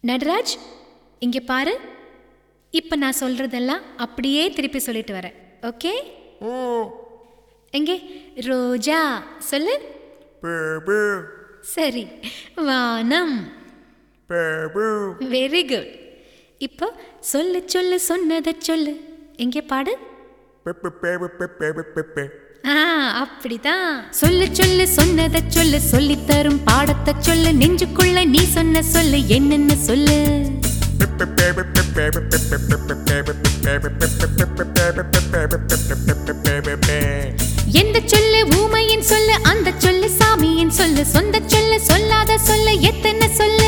நடராஜ் இங்கே பாரு இப்போ நான் சொல்கிறதெல்லாம் அப்படியே திருப்பி சொல்லிட்டு வரேன் ஓகே எங்கே ரோஜா சொல்லு சரி வானம் வெரி குட் இப்போ சொல்லு சொல்லு சொன்னதை சொல்லு எங்கே பாடு ஆ அப்படிதான் சொல்லு சொல்லு சொன்னதை சொல்லு சொல்லி தரும் பாடத்தை சொல்லு நெஞ்சுக்குள்ள நீ சொன்ன சொல்லு என்னென்ன சொல்லு எந்த சொல்லு ஊமையின் சொல்லு அந்த சொல்லு சாமியின் சொல்லு சொந்த சொல்லு சொல்லாத சொல்லு எத்தனை சொல்லு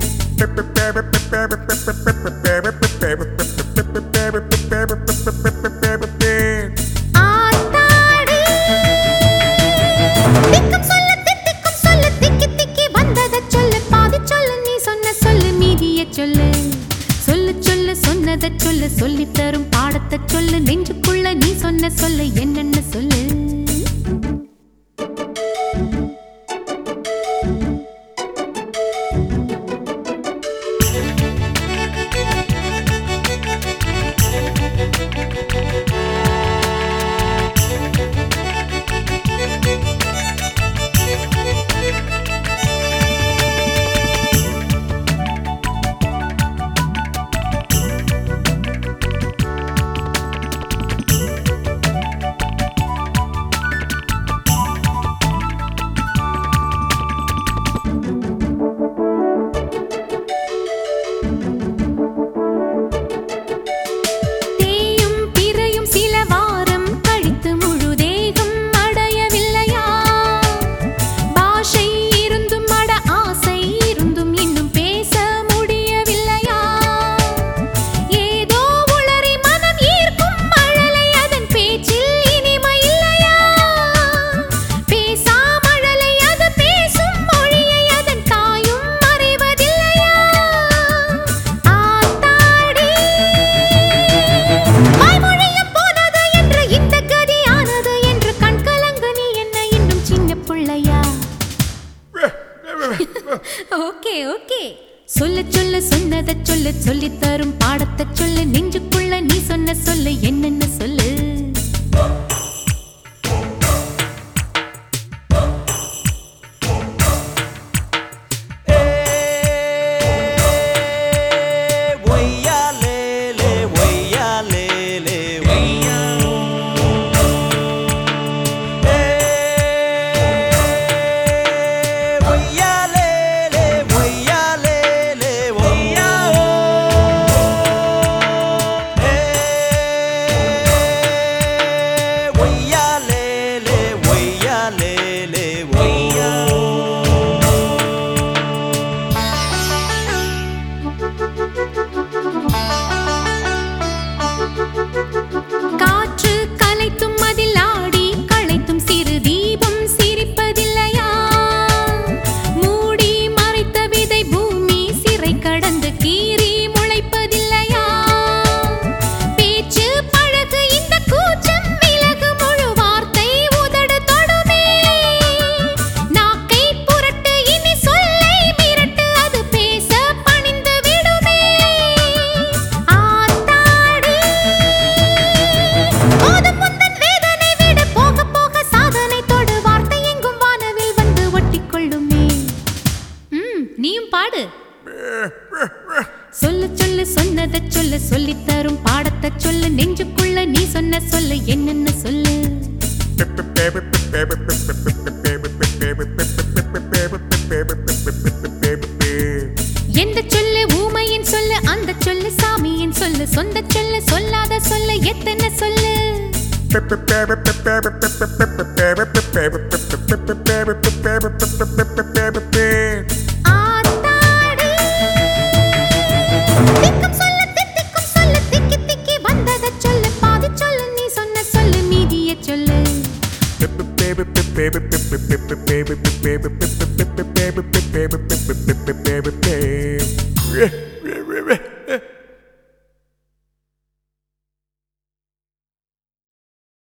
ஆத்தாடி திக்கும் சொல்லு தித்திக்கும் சொல்லு திக்கி திக்கி வந்தத சொல்லு பாதி சொல்லு நீ சொன்ன சொல்லு மீதிய சொல்லு சொல்லு சொல்லு சொன்னத சொல்லு சொல்லி தரும் பாடத்தை சொல்லு நெஞ்சுக்குள்ள நீ சொன்ன சொல்லு என்னென்ன சொல்லு தேயும் பிறையும் சில வாரம் கழித்து முழு தேகம் அடையவில்லையா பாஷை இருந்தும் அட ஆசை இருந்தும் இன்னும் பேச முடியவில்லையா ஏதோ உளறி மனம் ஈர்க்கும் மழலை அதன் பேச்சில் இனிமை இல்லையா பேசா மழலை அது பேசும் மொழியை அதன் தாயும் அறிவதில்லையா ஆத்தாடி வாய்மொழியும் போனது என்று இந்த கதியானது என்று கண் கலங்கு நீ என்ன இன்னும் சின்ன பிள்ளையா ஓகே ஓகே சொல்ல சொல்ல சொன்னதை சொல்லு சொல்லி தரும் பாடத்தை சொல்லு நெஞ்சுக்குள்ள நீ சொன்ன சொல்லு என்னென்ன சொல்லு காற்று கலைத்தும் அதில் ஆடி களைத்தும் சிறு தீபம் சிரிப்பதில்லையா மூடி மறைத்த விதை பூமி சிறை கடந்து கீறி முளைப்பதில்லையா பேச்சு பழகு இந்த கூச்சம் விலகு முழு வார்த்தை உதடு தொடுமே நாக்கை புரட்டு இனி சொல்லை மிரட்டு அது பேச பணிந்து விடுமே ஆத்தாடி போதும் முந்தன் வேதனை விடு போக போக சாதனை தொடு வார்த்தை எங்கும் வானவில் வந்து ஒட்டிக்கொள்ளுமே ம் நீயும் பாடு சொல்லு சொல்லு சொன்னதை சொல்லு சொல்லி தரும் பாடத்தை சொல்லு நெஞ்சுக்குள்ள நீ சொன்ன சொல்லு என்னென்ன சொல்லு எந்த சொல்லு ஊமையின் சொல்லு அந்த சொல்லு சாமியின் சொல்லு சொந்த சொல்லு சொல்லாத சொல்லு எத்தனை சொல்லு ஆத்தாடி திக்கும் சொல்லு தித்திக்கும் சொல்லு திக்கி திக்கி வந்தத சொல்லு பாதி சொல்லு நீ சொன்ன சொல்லு மீதிய சொல்லு Yeah.